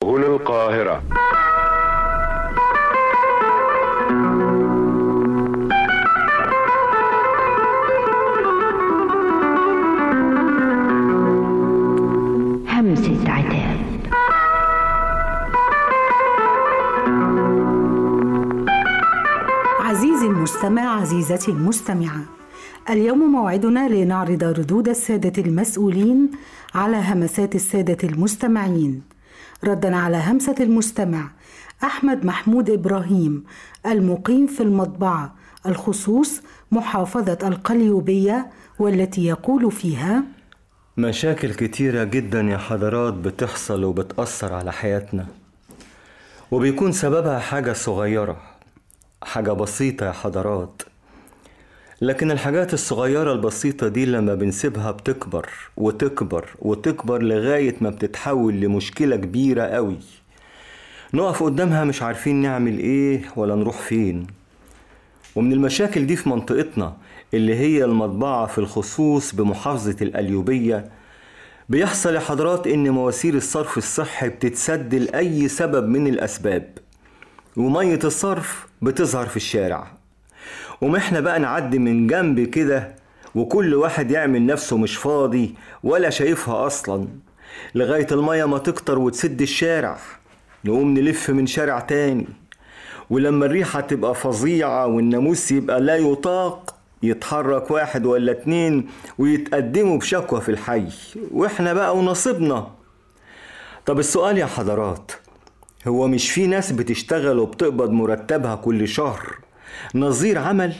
هنا القاهرة همسة عتاب عزيزي المستمع عزيزتي المستمعة اليوم موعدنا لنعرض ردود السادة المسؤولين على همسات السادة المستمعين ردا على همسة المستمع أحمد محمود إبراهيم المقيم في المطبعة الخصوص محافظة القليوبية والتي يقول فيها مشاكل كتيرة جدا يا حضرات بتحصل وبتأثر على حياتنا وبيكون سببها حاجة صغيرة حاجة بسيطة يا حضرات لكن الحاجات الصغيرة البسيطة دي لما بنسيبها بتكبر وتكبر وتكبر لغاية ما بتتحول لمشكلة كبيرة قوي نقف قدامها مش عارفين نعمل ايه ولا نروح فين ومن المشاكل دي في منطقتنا اللي هي المطبعة في الخصوص بمحافظة القليوبية بيحصل يا حضرات إن مواسير الصرف الصحي بتتسد لأي سبب من الأسباب ومية الصرف بتظهر في الشارع وما احنا بقى نعدي من جنب كده وكل واحد يعمل نفسه مش فاضي ولا شايفها أصلا لغاية المية ما تكتر وتسد الشارع نقوم نلف من شارع تاني ولما الريحة تبقى فظيعة والناموس يبقى لا يطاق يتحرك واحد ولا اتنين ويتقدموا بشكوى في الحي واحنا بقى ونصيبنا طب السؤال يا حضرات هو مش في ناس بتشتغل وبتقبض مرتبها كل شهر نظير عمل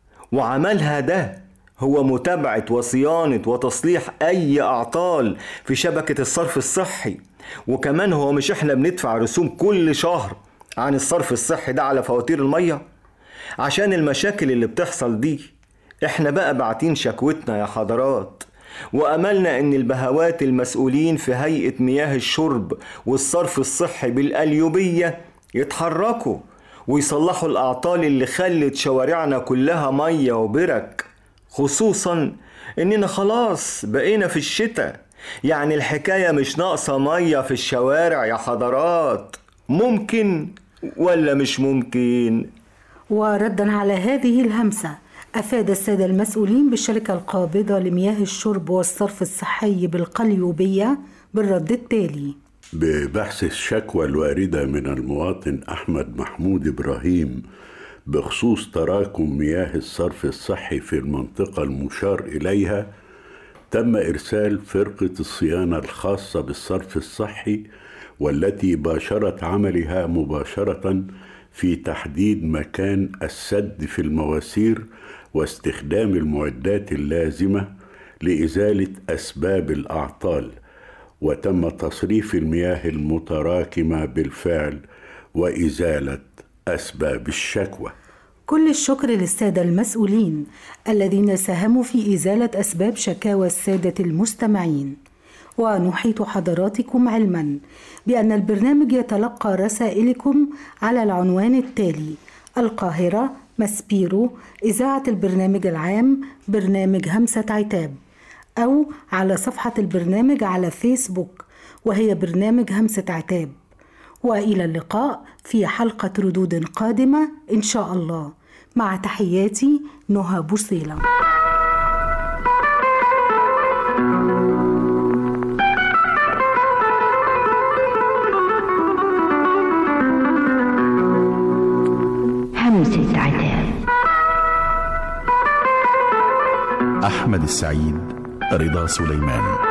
وعملها ده هو متابعة وصيانة وتصليح أي أعطال في شبكة الصرف الصحي وكمان هو مش احنا بندفع رسوم كل شهر عن الصرف الصحي ده على فواتير المية عشان المشاكل اللي بتحصل دي احنا بقى باعتين شكوتنا يا حضرات وأملنا إن البهوات المسؤولين في هيئة مياه الشرب والصرف الصحي بالقليوبية يتحركوا ويصلحوا الأعطال اللي خلت شوارعنا كلها مية وبرك خصوصا إننا خلاص بقينا في الشتاء يعني الحكاية مش ناقصة مية في الشوارع يا حضرات ممكن ولا مش ممكن وردا على هذه الهمسة أفاد السادة المسؤولين بالشركة القابضة لمياه الشرب والصرف الصحي بالقليوبية بالرد التالي ببحث الشكوى الواردة من المواطن أحمد محمود إبراهيم بخصوص تراكم مياه الصرف الصحي في المنطقة المشار إليها تم إرسال فرقة الصيانة الخاصة بالصرف الصحي والتي باشرت عملها مباشرة في تحديد مكان السد في المواسير واستخدام المعدات اللازمة لإزالة أسباب الأعطال وتم تصريف المياه المتراكمة بالفعل وإزالة أسباب الشكوى كل الشكر للسادة المسؤولين الذين ساهموا في إزالة أسباب شكاوى السادة المستمعين ونحيط حضراتكم علما بأن البرنامج يتلقى رسائلكم على العنوان التالي القاهرة مسبيرو إذاعة البرنامج العام برنامج همسة عتاب أو على صفحة البرنامج على فيسبوك وهي برنامج همسة عتاب والى اللقاء في حلقه ردود قادمه ان شاء الله مع تحياتي نهى بوصيله همسة عتاب أحمد السعيد رضا سليمان